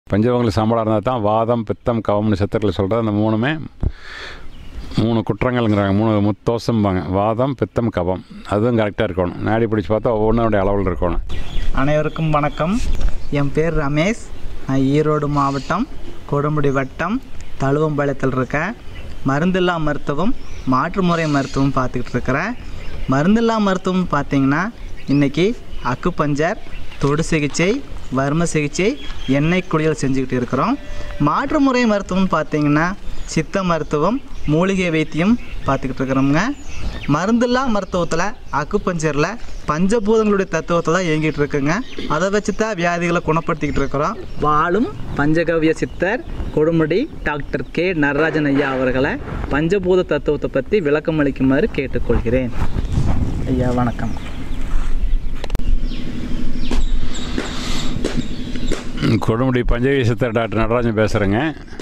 பஞ்சபங்களுக்கு சம்பளம் இருந்தால் தான் வாதம் பித்தம் கவம்னு சித்தரில் சொல்கிறது அந்த மூணுமே மூணு குற்றங்கள்ங்கிறாங்க மூணு முத்தோசம்பாங்க வாதம் பித்தம் கவம் அதுவும் கரெக்டாக இருக்கணும் நாடி பிடிச்சி பார்த்தா ஒவ்வொன்றுடைய அளவில் இருக்கணும் அனைவருக்கும் வணக்கம் என் பேர் ரமேஷ் நான் ஈரோடு மாவட்டம் கொடுமுடி வட்டம் தழுவம்பாளையத்தில் இருக்கேன் மருந்தில்லா மருத்துவம் மாற்றுமுறை மருத்துவம் பார்த்துக்கிட்டு இருக்கிறேன் மருந்தில்லா மருத்துவம் பார்த்தீங்கன்னா இன்றைக்கி அக்குப்பஞ்சர் தொடு சிகிச்சை வர்ம சிகிச்சை எண்ணெய் குளியல் செஞ்சுக்கிட்டு இருக்கிறோம் மாற்றுமுறை மருத்துவம் பார்த்தீங்கன்னா சித்த மருத்துவம் மூலிகை வைத்தியம் பார்த்துக்கிட்டு இருக்கிறோங்க மருந்தில்லா மருத்துவத்தில் அக்குப்பஞ்சரில் பஞ்சபூதங்களுடைய தத்துவத்தில் தான் இயங்கிட்டு இருக்குங்க அதை வச்சு தான் வியாதிகளை குணப்படுத்திக்கிட்டு இருக்கிறோம் வாழும் பஞ்சகவ்ய சித்தர் கொடுமுடி டாக்டர் கே நடராஜன் ஐயா அவர்களை பஞ்சபூத தத்துவத்தை பற்றி விளக்கம் அளிக்குமாறு கேட்டுக்கொள்கிறேன் ஐயா வணக்கம் கொடுமுடி பஞ்சவீசத்தர் டாக்டர் நடராஜன் பேசுகிறேங்க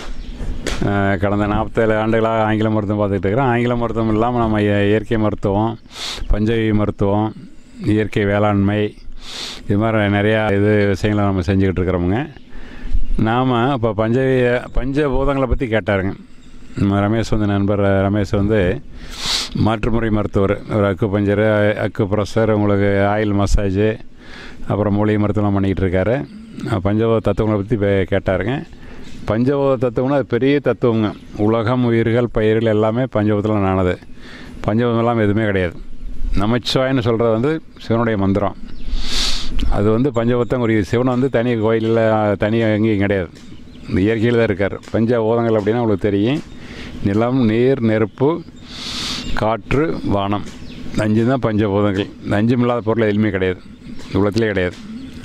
அஹ் கடந்த நாற்பத்தேழு ஆண்டுகளாக ஆங்கில மருத்துவம் பார்த்துக்கிட்டு இருக்கிறேன் ஆங்கில மருத்துவம் இல்லாமல் நம்ம இய- இயற்கை மருத்துவம் பஞ்சவி மருத்துவம் இயற்கை வேளாண்மை இது மாதிரி நிறையா இது விஷயங்களை நம்ம செஞ்சுக்கிட்டு இருக்கிறோமுங்க நாம் இப்போ பஞ்சவி பஞ்சபூதங்களை பற்றி கேட்டாருங்க நம்ம ரமேஷ் வந்து நண்பர் ரமேஷ் வந்து மாற்றுமுறை மருத்துவர் ஒரு அக்கு பஞ்சர் அக்கு ப்ரெஷர் உங்களுக்கு ஆயில் மசாஜு அப்புறம் மூலிகை மருத்துவம் பண்ணிக்கிட்டு இருக்காரு பஞ்சபூத தத்துவங்களை பற்றி கேட்டாருங்க பஞ்சபூத தத்துவம்னா அது பெரிய தத்துவங்க உலகம் உயிர்கள் பயிர்கள் எல்லாமே பஞ்சபூதத்தில் ஆனது பஞ்சபூதம் இல்லாமல் எதுவுமே கிடையாது நமச்சிவாயன்னு சொல்கிறது வந்து சிவனுடைய மந்திரம் அது வந்து பஞ்சபூதம் ஒரு சிவன் வந்து தனி கோயிலில் தனியாக எங்கேயும் கிடையாது இந்த இயற்கையில் தான் இருக்கார் பஞ்ச பூதங்கள் அப்படின்னா உங்களுக்கு தெரியும் நிலம் நீர் நெருப்பு காற்று வானம் இந்த அஞ்சு தான் பஞ்சபூதங்கள் இந்த அஞ்சும் இல்லாத பொருள் எதுவுமே கிடையாது உலகத்திலே கிடையாது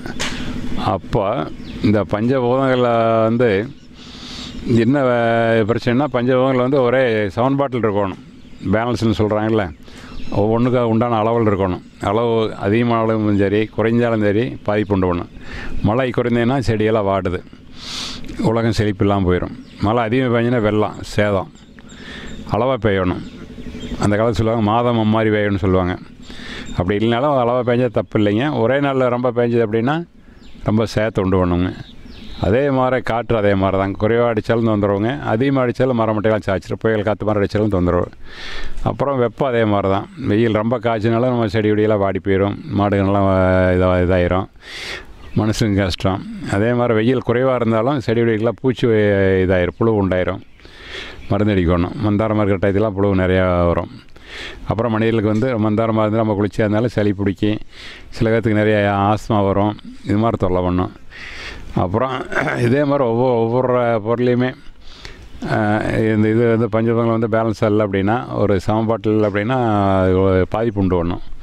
அப்போ இந்த பஞ்சபூதங்களில் வந்து என்ன வே- பிரச்சனைனா பஞ்சபூதங்கள் வந்து ஒரே சமன்பாட்டில் இருக்கணும் பேலன்ஸ்னு சொல்கிறாங்கல்ல ஒவ்வொன்றுக்கு உண்டான அளவில் இருக்கணும் அளவு அதிகமானாலும் சரி குறைஞ்சாலும் சரி பாதிப்பு உண்டு பண்ணும் மழை குறைந்ததுன்னா செடியெல்லாம் வாடுது உலகம் செழிப்பு இல்லாமல் போயிடும் மழை அதிகம் பெஞ்சினா வெள்ளம் சேதம் அளவாக பெய்யணும் அந்த காலத்தில் சொல்லுவாங்க மாதம் அம்மாரி பெய்யணும்னு சொல்லுவாங்க அப்படி இல்லைனாலும் அளவாக பெஞ்சா தப்பு இல்லைங்க ஒரே நாளில் ரொம்ப பெஞ்சது அப்படின்னா ரொம்ப சேத்தை உண்டு பண்ணுங்க அதே மாதிரி காற்று அதே மாதிரி தான் குறைவாக அடித்தாலும் தொந்தரவுங்க அதிகமாக அடித்தாலும் மரம் மட்டையெல்லாம் சாய்ச்சிரும் புயல் காற்று மாதிரி அடித்தாலும் தொந்தரவு அப்புறம் வெப்பம் அதே மாதிரி தான் வெயில் ரொம்ப காய்ச்சினாலும் நம்ம செடி கொடியெல்லாம் வாடி போயிடும் மாடுகள்லாம் இதாக இதாயிரும் மனுஷனுக்கு கஷ்டம் அதே மாதிரி வெயில் குறைவாக இருந்தாலும் செடி கொடிகள்லாம் பூச்சி இதாயிரும் புழு உண்டாயிரும் மருந்து அடிக்கணும் மந்தாரம் இருக்கிற டயத்துலாம் புழு நிறையா வரும் அப்புறம் மனிதர்களுக்கு வந்து மந்தாரம் இருந்து நம்ம குளிச்சா இருந்தாலும் சளி பிடிக்கும் சில பேர்த்துக்கு நிறைய ஆஸ்மா வரும் இது மாதிரி தொல்லை பண்ணும் அப்புறம் இதே மாதிரி ஒவ்வொரு ஒவ்வொரு பொருளையுமே ஆஹ், இந்த இது வந்து பஞ்சபங்கள் வந்து பேலன்ஸ் இல்லை அப்படின்னா ஒரு சமன்பாட்டில் இல்லை அப்படின்னா அது பாதிப்பு உண்டு பண்ணும்